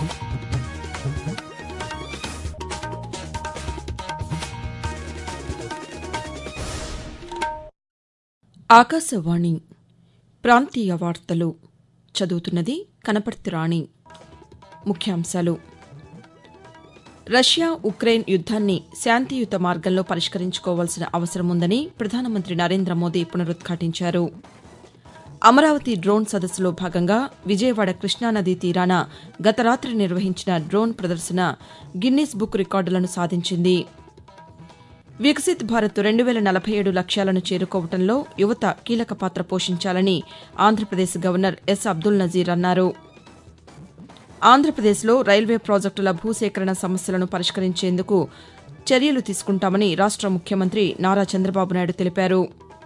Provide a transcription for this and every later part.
ఆకాశవాణి ప్రాంతీయ వార్తలు చదువుతున్నది కనపర్తి రాణి ముఖ్యాంశాలు రష్యా ఉక్రెయిన్ యుద్దాన్ని శాంతియుత మార్గంలో పరిష్కరించుకోవాల్సిన అవసరం ఉందని ప్రధానమంత్రి నరేంద్ర మోదీ పునరుద్ఘాటించారు అమరావతి డ్రోన్ సదస్సులో భాగంగా విజయవాడ కృష్ణానదీ తీరాన గత రాత్రి నిర్వహించిన డ్రోన్ ప్రదర్శన గిన్నీస్ బుక్ రికార్డులను సాధించింది వికసిత్ భారత్ రెండు వేల నలభై ఏడు లక్ష్యాలను చేరుకోవడంలో యువత కీలక పాత్ర పోషించాలని ఆంధ్రప్రదేశ్ గవర్నర్ ఎస్ అబ్దుల్ నజీర్ అన్నారు ఆంధ్రప్రదేశ్లో రైల్వే ప్రాజెక్టుల భూసేకరణ సమస్యలను పరిష్కరించేందుకు చర్యలు తీసుకుంటామని రాష్ట ముఖ్యమంత్రి నారా చంద్రబాబు నాయుడు తెలిపారు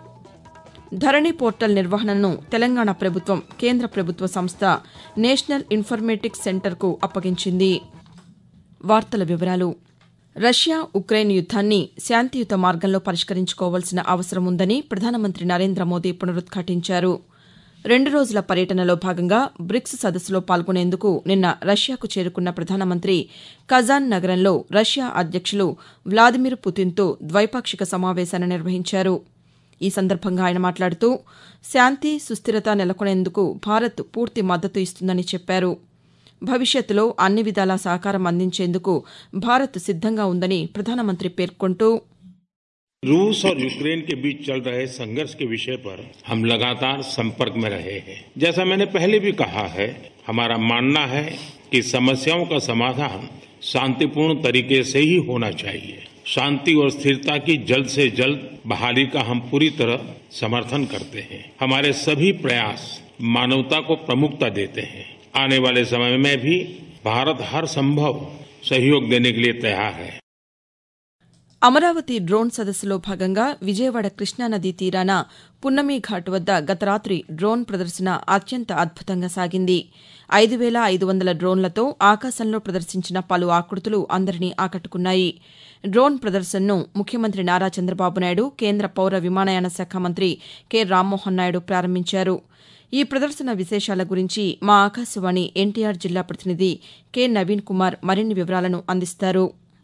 ధరణి పోర్టల్ నిర్వహణను తెలంగాణ ప్రభుత్వం కేంద్ర ప్రభుత్వ సంస్థ నేషనల్ ఇన్ఫర్మేటిక్స్ సెంటర్కు అప్పగించింది వార్తల వివరాలు రష్యా ఉక్రెయిన్ యుద్దాన్ని శాంతియుత మార్గంలో పరిష్కరించుకోవాల్సిన అవసరం ఉందని ప్రధానమంత్రి నరేంద్ర మోదీ పునరుద్ఘాటించారు రెండు రోజుల పర్యటనలో భాగంగా బ్రిక్స్ సదస్సులో పాల్గొనేందుకు నిన్న రష్యాకు చేరుకున్న ప్రధానమంత్రి కజాన్ నగరంలో రష్యా అధ్యక్షులు వ్లాదిమిర్ పుతిన్తో ద్వైపాక్షిక సమావేశాన్ని నిర్వహించారు ఈ సందర్భంగా ఆయన మాట్లాడుతూ శాంతి సుస్థిరత నెలకొనేందుకు భారత్ పూర్తి మద్దతు ఇస్తుందని చెప్పారు భవిష్యత్తులో అన్ని విధాలా సహకారం అందించేందుకు భారత్ సిద్దంగా ఉందని ప్రధానమంత్రి పేర్కొంటూ रूस और यूक्रेन के बीच चल रहे संघर्ष के विषय पर हम लगातार संपर्क में रहे हैं जैसा मैंने पहले भी कहा है हमारा मानना है कि समस्याओं का समाधान शांतिपूर्ण तरीके से ही होना चाहिए शांति और स्थिरता की जल्द से जल्द बहाली का हम पूरी तरह समर्थन करते हैं हमारे सभी प्रयास मानवता को प्रमुखता देते हैं आने वाले समय में भी भारत हर संभव सहयोग देने के लिए तैयार है అమరావతి డ్రోన్ సదస్సులో భాగంగా విజయవాడ కృష్ణానదీ తీరాన పున్నమి ఘాట్ వద్ద గత రాత్రి డ్రోన్ ప్రదర్శన అత్యంత అద్భుతంగా సాగింది ఐదు వేల ఐదు వందల డ్రోన్లతో ఆకాశంలో ప్రదర్శించిన పలు ఆకృతులు అందరినీ ఆకట్టుకున్నాయి డ్రోన్ ప్రదర్శనను ముఖ్యమంత్రి నారా చంద్రబాబు నాయుడు కేంద్ర పౌర విమానయాన శాఖ మంత్రి కె రామ్మోహన్ నాయుడు ప్రారంభించారు ఈ ప్రదర్శన విశేషాల గురించి మా ఆకాశవాణి ఎన్టీఆర్ జిల్లా ప్రతినిధి కె నవీన్ కుమార్ మరిన్ని వివరాలను అందిస్తారు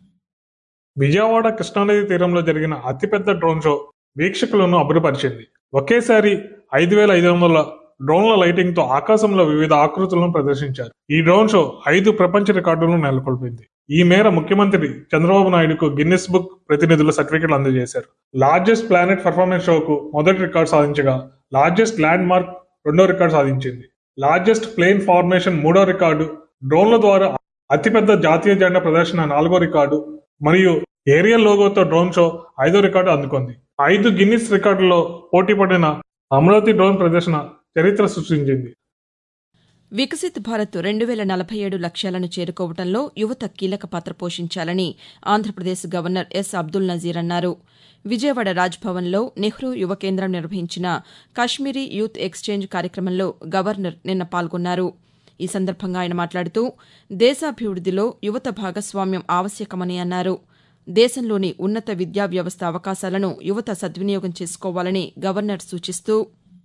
విజయవాడ కృష్ణానది తీరంలో జరిగిన అతిపెద్ద డ్రోన్ షో వీక్షకులను అబ్బురపరిచింది ఒకేసారి ఐదు వేల ఐదు వందల డ్రోన్ల లైటింగ్ తో ఆకాశంలో వివిధ ఆకృతులను ప్రదర్శించారు ఈ డ్రోన్ షో ఐదు ప్రపంచ రికార్డులను నెలకొల్పింది ఈ మేర ముఖ్యమంత్రి చంద్రబాబు నాయుడుకు గిన్నిస్ బుక్ ప్రతినిధులు సర్టిఫికెట్లు అందజేశారు లార్జెస్ట్ ప్లానెట్ పర్ఫార్మెన్స్ షోకు మొదటి రికార్డు సాధించగా లార్జెస్ట్ ల్యాండ్ మార్క్ రెండో రికార్డు సాధించింది లార్జెస్ట్ ప్లేన్ ఫార్మేషన్ మూడో రికార్డు డ్రోన్ల ద్వారా అతిపెద్ద జాతీయ జెండా ప్రదర్శన నాలుగో రికార్డు మరియు ఏరియల్ లోగోతో డ్రోన్ షో ఐదో రికార్డు అందుకుంది ఐదు గిన్నిస్ రికార్డుల్లో పోటీ పడిన అమరావతి డ్రోన్ ప్రదర్శన చరిత్ర సృష్టించింది వికసిత్ భారత్ రెండు వేల నలభై ఏడు లక్ష్యాలను చేరుకోవడంలో యువత కీలక పాత్ర పోషించాలని ఆంధ్రప్రదేశ్ గవర్నర్ ఎస్ అబ్దుల్ నజీర్ అన్నారు విజయవాడ రాజ్భవన్లో నెహ్రూ యువ కేంద్రం నిర్వహించిన కాశ్మీరీ యూత్ ఎక్స్చేంజ్ కార్యక్రమంలో గవర్నర్ నిన్న పాల్గొన్నారు ఈ సందర్భంగా ఆయన మాట్లాడుతూ దేశాభివృద్దిలో యువత భాగస్వామ్యం ఆవశ్యకమని అన్నారు దేశంలోని ఉన్నత విద్యా వ్యవస్థ అవకాశాలను యువత సద్వినియోగం చేసుకోవాలని గవర్నర్ సూచిస్తూ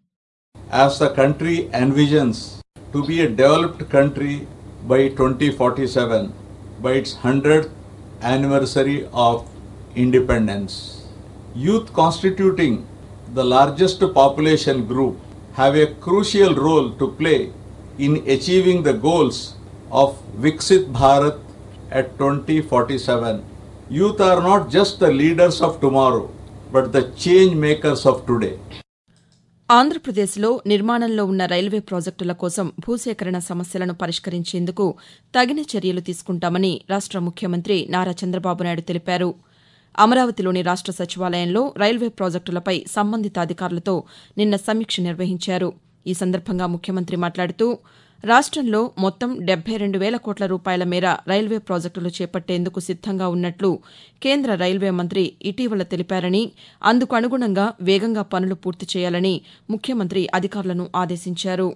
as the country envisions to be a developed country by 2047 by its 100th anniversary of independence. Youth constituting the largest population group have a crucial role to play in achieving the goals of Viksit Bharat at 2047. Youth are not just the leaders of tomorrow, but the change makers of today. ఆంధ్రప్రదేశ్లో నిర్మాణంలో ఉన్న railway ప్రాజెక్టుల కోసం భూసేకరణ సమస్యలను పరిష్కరించేందుకు తగిన చర్యలు తీసుకుంటామని రాష్ట ముఖ్యమంత్రి నారా చంద్రబాబు నాయుడు తెలిపారు అమరావతిలోని రాష్ట సచివాలయంలో రైల్వే ప్రాజెక్టులపై సంబంధిత అధికారులతో నిన్న సమీక్ష నిర్వహించారు ఈ సందర్భంగా ముఖ్యమంత్రి మాట్లాడుతూ రాష్టంలో మొత్తం డెబ్బై రెండు వేల కోట్ల రూపాయల మేర రైల్వే ప్రాజెక్టులు చేపట్టేందుకు సిద్దంగా ఉన్నట్లు కేంద్ర రైల్వే మంత్రి ఇటీవల తెలిపారని అందుకు అనుగుణంగా వేగంగా పనులు పూర్తి చేయాలని ముఖ్యమంత్రి అధికారులను ఆదేశించారు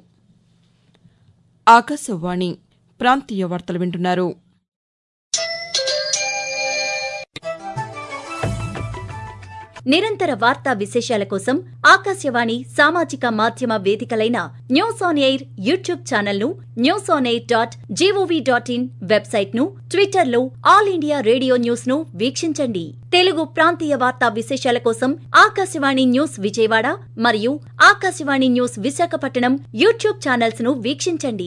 ఆకాశవాణి ప్రాంతీయ వార్తలు వింటున్నారు నిరంతర వార్తా విశేషాల కోసం ఆకాశవాణి సామాజిక మాధ్యమ వేదికలైన news on air YouTube channel ను news on air dot gov dot in website ను ట్విట్టర్ లో ఆల్ ఇండియా రేడియో న్యూస్ ను వీక్షించండి తెలుగు ప్రాంతీయ వార్తా విశేషాల కోసం ఆకాశవాణి న్యూస్ విజయవాడ మరియు Akashvani news Visakhapatnam YouTube channels ను వీక్షించండి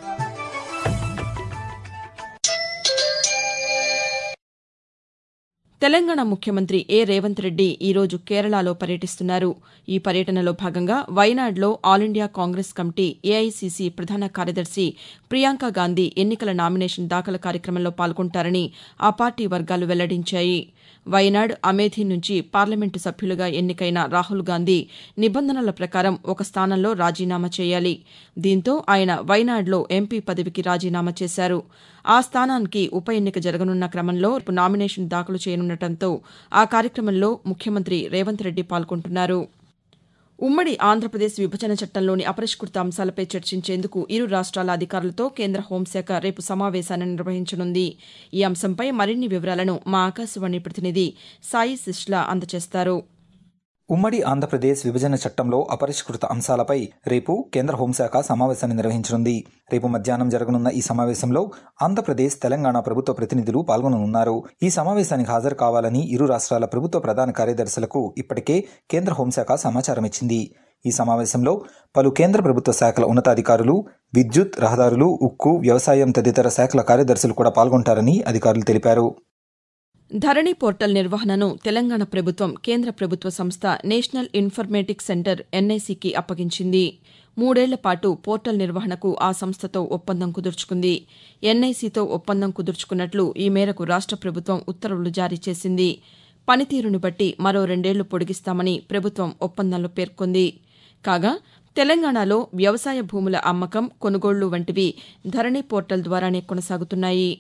తెలంగాణ ముఖ్యమంత్రి ఏ రేవంత్ రెడ్డి ఈరోజు కేరళలో పర్యటిస్తున్నారు ఈ పర్యటనలో భాగంగా వైనాడ్లో all India Congress committee AICC ప్రధాన కార్యదర్శి ప్రియాంక గాంధీ ఎన్నికల నామినేషన్ దాఖలు కార్యక్రమంలో పాల్గొంటారని ఆ పార్టీ వర్గాలు వెల్లడించాయి వైనాడ్ అమేథీ నుంచి పార్లమెంటు సభ్యులుగా ఎన్నికైన రాహుల్ గాంధీ నిబంధనల ప్రకారం ఒక స్థానంలో రాజీనామా చేయాలి దీంతో ఆయన వైనాడ్లో ఎంపీ పదవికి రాజీనామా చేశారు ఆ స్థానానికి ఉప ఎన్నిక జరగనున్న క్రమంలో నామినేషన్ దాఖలు చేయనుండటంతో ఆ కార్యక్రమంలో ముఖ్యమంత్రి రేవంత్ రెడ్డి పాల్గొంటున్నారు ఉమ్మడి ఆంధ్రప్రదేశ్ విభజన చట్టంలోని అపరిష్కృత అంశాలపై చర్చించేందుకు ఇరు రాష్ట్రాల అధికారులతో కేంద్ర హోంశాఖ రేపు సమావేశాన్ని నిర్వహించనుంది ఈ అంశంపై మరిన్ని వివరాలను మా ఆకాశవాణి ప్రతినిధి సాయి శిష్లా అందజేస్తారు ఉమ్మడి ఆంధ్రప్రదేశ్ విభజన చట్టంలో అపరిష్కృత అంశాలపై రేపు కేంద్ర హోంశాఖ సమావేశాన్ని నిర్వహించనుంది రేపు మధ్యాహ్నం జరగనున్న ఈ సమావేశంలో ఆంధ్రప్రదేశ్ తెలంగాణ ప్రభుత్వ ప్రతినిధులు పాల్గొననున్నారు ఈ సమావేశానికి హాజరు కావాలని ఇరు రాష్ట్రాల ప్రభుత్వ ప్రధాన కార్యదర్శులకు ఇప్పటికే కేంద్ర హోంశాఖ సమాచారం ఇచ్చింది ఈ సమావేశంలో పలు కేంద్ర ప్రభుత్వ శాఖల ఉన్నతాధికారులు విద్యుత్ రహదారులు ఉక్కు వ్యవసాయం తదితర శాఖల కార్యదర్శులు కూడా పాల్గొంటారని అధికారులు తెలిపారు ధరణి పోర్టల్ నిర్వహణను తెలంగాణ ప్రభుత్వం కేంద్ర ప్రభుత్వ సంస్థ నేషనల్ ఇన్ఫర్మేటిక్స్ సెంటర్ ఎన్ఐసికి అప్పగించింది మూడేళ్ల పాటు పోర్టల్ నిర్వహణకు ఆ సంస్థతో ఒప్పందం కుదుర్చుకుంది ఎన్ఐసితో ఒప్పందం కుదుర్చుకున్నట్లు ఈ మేరకు రాష్ట ప్రభుత్వం ఉత్తర్వులు జారీ చేసింది పనితీరును బట్టి మరో రెండేళ్లు పొడిగిస్తామని ప్రభుత్వం ఒప్పందంలో పేర్కొంది కాగా తెలంగాణలో వ్యవసాయ భూముల అమ్మకం కొనుగోళ్లు వంటివి ధరణి పోర్టల్ ద్వారానే కొనసాగుతున్నాయి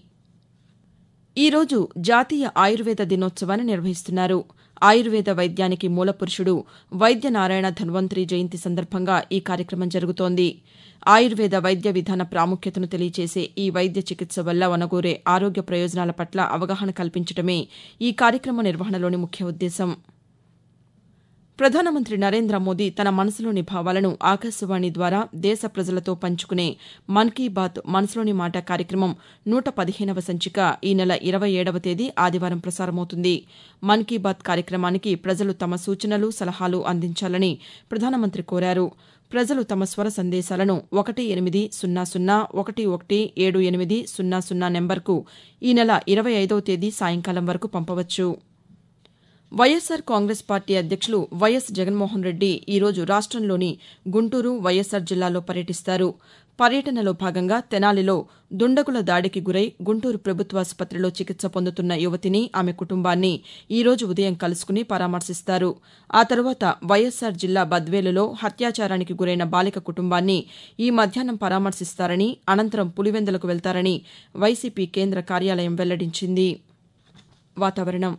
ఈరోజు జాతీయ ఆయుర్వేద దినోత్సవాన్ని నిర్వహిస్తున్నారు ఆయుర్వేద వైద్యానికి మూలపురుషుడు వైద్య నారాయణ ధన్వంతరి జయంతి సందర్భంగా ఈ కార్యక్రమం జరుగుతోంది ఆయుర్వేద వైద్య విధాన ప్రాముఖ్యతను తెలియచేసే ఈ వైద్య చికిత్స వల్ల వనగూరే ఆరోగ్య ప్రయోజనాల పట్ల అవగాహన కల్పించడమే ఈ కార్యక్రమ నిర్వహణలోని ముఖ్య ఉద్దేశం ప్రధానమంత్రి నరేంద్ర మోదీ తన మనసులోని భావాలను ఆకాశవాణి ద్వారా దేశ ప్రజలతో పంచుకునే మన్ కీ బాత్ మనసులోని మాట కార్యక్రమం నూట పదిహేనవ సంచిక ఈ నెల ఇరవై ఏడవ తేదీ ఆదివారం ప్రసారమవుతుంది మన్ కీ బాత్ కార్యక్రమానికి ప్రజలు తమ సూచనలు సలహాలు అందించాలని ప్రధానమంత్రి కోరారు ప్రజలు తమ స్వర సందేశాలను ఒకటి ఎనిమిది సున్నా సున్నా ఒకటి ఒకటి ఏడు ఎనిమిది సున్నా సున్నా నెంబర్కు ఈ నెల ఇరవై ఐదవ తేదీ సాయంకాలం వరకు పంపవచ్చు వైఎస్సార్ కాంగ్రెస్ పార్టీ అధ్యక్షులు వైఎస్ జగన్మోహన్ రెడ్డి ఈరోజు రాష్టంలోని గుంటూరు వైఎస్సార్ జిల్లాలో పర్యటిస్తారు పర్యటనలో భాగంగా తెనాలిలో దుండగుల దాడికి గురై గుంటూరు ప్రభుత్వాసుపత్రిలో చికిత్స పొందుతున్న యువతిని ఆమె కుటుంబాన్ని ఈరోజు ఉదయం కలుసుకుని పరామర్శిస్తారు ఆ తరువాత వైఎస్సార్ జిల్లా బద్వేలులో హత్యాచారానికి గురైన బాలిక కుటుంబాన్ని ఈ మధ్యాహ్నం పరామర్శిస్తారని అనంతరం పులివెందులకు వెళ్తారని వైసీపీ కేంద్ర కార్యాలయం వెల్లడించింది వాతావరణం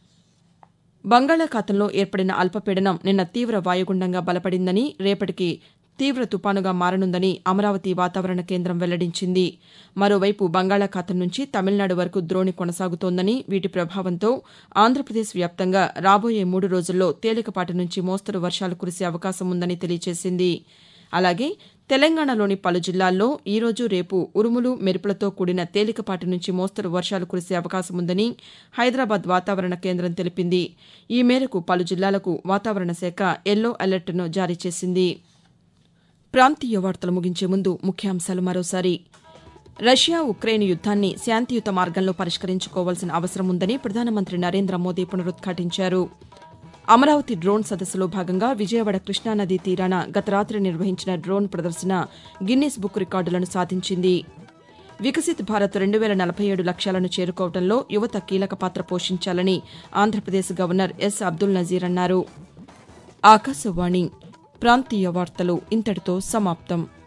బంగాళాఖాతంలో ఏర్పడిన అల్పపీడనం నిన్న తీవ్ర వాయుగుండంగా బలపడిందని రేపటికి తీవ్ర తుపానుగా మారనుందని అమరావతి వాతావరణ కేంద్రం వెల్లడించింది మరోవైపు బంగాళాఖాతం నుంచి తమిళనాడు వరకు ద్రోణి కొనసాగుతోందని వీటి ప్రభావంతో ఆంధ్రప్రదేశ్ వ్యాప్తంగా రాబోయే మూడు రోజుల్లో తేలికపాటి నుంచి మోస్తరు వర్షాలు కురిసే అవకాశం ఉందని తెలియజేసింది అలాగే తెలంగాణలోని పలు జిల్లాల్లో ఈరోజు రేపు ఉరుములు మెరుపులతో కూడిన తేలికపాటి నుంచి మోస్తరు వర్షాలు కురిసే అవకాశం ఉందని హైదరాబాద్ వాతావరణ కేంద్రం తెలిపింది ఈ మేరకు పలు జిల్లాలకు వాతావరణ శాఖ ఎల్లో అలర్ట్ను జారీ చేసింది ప్రాంతీయ వార్తలు ముగించే ముందు ముఖ్యాంశాలు మరోసారి రష్యా ఉక్రెయిన్ యుద్దాన్ని శాంతియుత మార్గంలో పరిష్కరించుకోవాల్సిన అవసరం ఉందని ప్రధానమంత్రి నరేంద్ర మోదీ పునరుద్ఘాటించారు అమరావతి డ్రోన్ సదస్సులో భాగంగా విజయవాడ కృష్ణానదీ తీరాన గత రాత్రి నిర్వహించిన డ్రోన్ ప్రదర్శన గిన్నీస్ బుక్ రికార్డులను సాధించింది వికసిత్ భారత్ రెండు వేల నలభై ఏడు లక్ష్యాలను చేరుకోవడంలో యువత కీలక పాత్ర పోషించాలని ఆంధ్రప్రదేశ్ గవర్నర్ ఎస్ అబ్దుల్ నజీర్ అన్నారు ఆకాశవాణి ప్రాంతీయ వార్తలు ఇంతటితో సమాప్తం